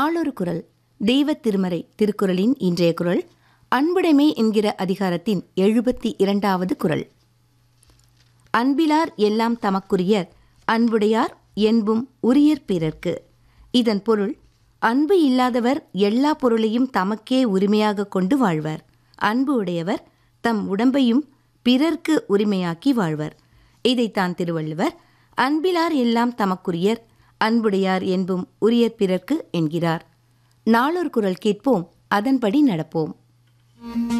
நாளொரு குரல் தெய்வ திருமறை திருக்குறளின் இன்றைய குரல் அன்புடைமை என்கிற அதிகாரத்தின் எழுபத்தி இரண்டாவது குரல் அன்பிலார் எல்லாம் தமக்குரியர் அன்புடையார் என்பும் உரியர் பிறர்க்கு இதன் பொருள் அன்பு இல்லாதவர் எல்லா பொருளையும் தமக்கே உரிமையாக கொண்டு வாழ்வர் அன்பு உடையவர் தம் உடம்பையும் பிறர்க்கு உரிமையாக்கி வாழ்வர் இதைத்தான் திருவள்ளுவர் அன்பிலார் எல்லாம் தமக்குரியர் அன்புடையார் என்பும் உரியர் பிறர்க்கு என்கிறார் நாளொரு குரல் கேட்போம் அதன்படி நடப்போம்